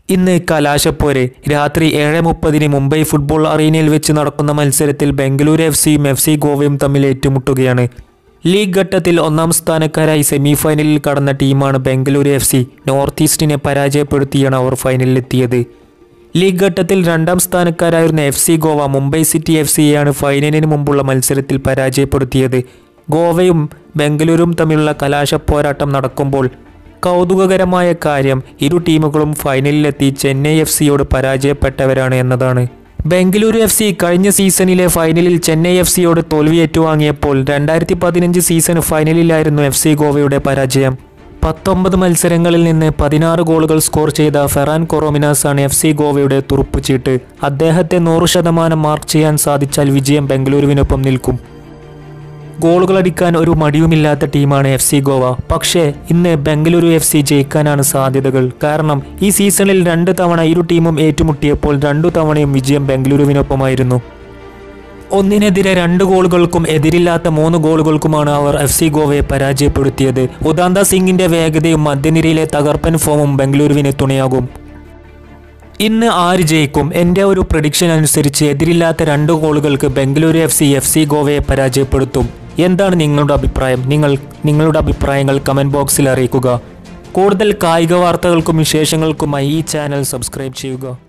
ഇന്ന് കലാശപ്പോര് രാത്രി ഏഴ് മുപ്പതിന് മുംബൈ ഫുട്ബോൾ അറീനയിൽ വെച്ച് നടക്കുന്ന മത്സരത്തിൽ ബംഗളൂരു എഫ് സിയും എഫ് സി ഗോവയും തമ്മിൽ ഏറ്റുമുട്ടുകയാണ് ലീഗ് ഘട്ടത്തിൽ ഒന്നാം സ്ഥാനക്കാരായി സെമിഫൈനലിൽ കടന്ന ടീമാണ് ബംഗളൂരു എഫ് സി നോർത്ത് ഈസ്റ്റിനെ പരാജയപ്പെടുത്തിയാണ് അവർ ഫൈനലിലെത്തിയത് ലീഗ് ഘട്ടത്തിൽ രണ്ടാം സ്ഥാനക്കാരായിരുന്ന F C Goa Mumbai City F സിയെയാണ് ഫൈനലിന് മുമ്പുള്ള മത്സരത്തിൽ പരാജയപ്പെടുത്തിയത് ഗോവയും ബംഗളൂരും തമ്മിലുള്ള കലാശ പോരാട്ടം നടക്കുമ്പോൾ കൗതുകകരമായ കാര്യം ഇരു ടീമുകളും ഫൈനലിലെത്തി ചെന്നൈ എഫ് സിയോട് പരാജയപ്പെട്ടവരാണ് എന്നതാണ് ബംഗളൂരു എഫ് സി കഴിഞ്ഞ സീസണിലെ ഫൈനലിൽ ചെന്നൈ എഫ് സിയോട് തോൽവി ഏറ്റുവാങ്ങിയപ്പോൾ രണ്ടായിരത്തി പതിനഞ്ച് സീസൺ ഫൈനലിലായിരുന്നു എഫ് സി ഗോവയുടെ പരാജയം പത്തൊമ്പത് മത്സരങ്ങളിൽ നിന്ന് പതിനാറ് ഗോളുകൾ സ്കോർ ചെയ്ത ഫെറാൻ കൊറോമിനാസ് ആണ് എഫ് സി ഗോവയുടെ തുറുപ്പുചീട്ട് അദ്ദേഹത്തെ നൂറ് ശതമാനം മാർക്ക് ചെയ്യാൻ സാധിച്ചാൽ വിജയം ബംഗളൂരുവിനൊപ്പം നിൽക്കും ഗോളുകൾ അടിക്കാൻ ഒരു മടിയുമില്ലാത്ത ടീമാണ് എഫ് സി ഗോവ പക്ഷേ ഇന്ന് ബംഗളൂരു എഫ് സി ജയിക്കാനാണ് സാധ്യതകൾ കാരണം ഈ സീസണിൽ രണ്ട് തവണ ഇരു ടീമും ഏറ്റുമുട്ടിയപ്പോൾ രണ്ടു തവണയും വിജയം ബംഗളൂരുവിനൊപ്പമായിരുന്നു ഒന്നിനെതിരെ രണ്ട് ഗോളുകൾക്കും എതിരില്ലാത്ത മൂന്ന് ഗോളുകൾക്കുമാണ് അവർ എഫ് സി ഗോവയെ പരാജയപ്പെടുത്തിയത് ഉദാന്ത സിംഗിന്റെ വേഗതയും മധ്യനിരയിലെ തകർപ്പൻ ഫോമും ബംഗളൂരുവിന് തുണയാകും ഇന്ന് ആര് ജയിക്കും എൻ്റെ ഒരു പ്രഡിക്ഷൻ അനുസരിച്ച് എതിരില്ലാത്ത രണ്ട് ഗോളുകൾക്ക് Bengaluru F C F C ഗോവയെ പരാജയപ്പെടുത്തും എന്താണ് നിങ്ങളുടെ അഭിപ്രായം നിങ്ങൾ നിങ്ങളുടെ അഭിപ്രായങ്ങൾ കമൻറ്റ് ബോക്സിൽ അറിയിക്കുക കൂടുതൽ കായിക വാർത്തകൾക്കും വിശേഷങ്ങൾക്കുമായി ഈ ചാനൽ സബ്സ്ക്രൈബ് ചെയ്യുക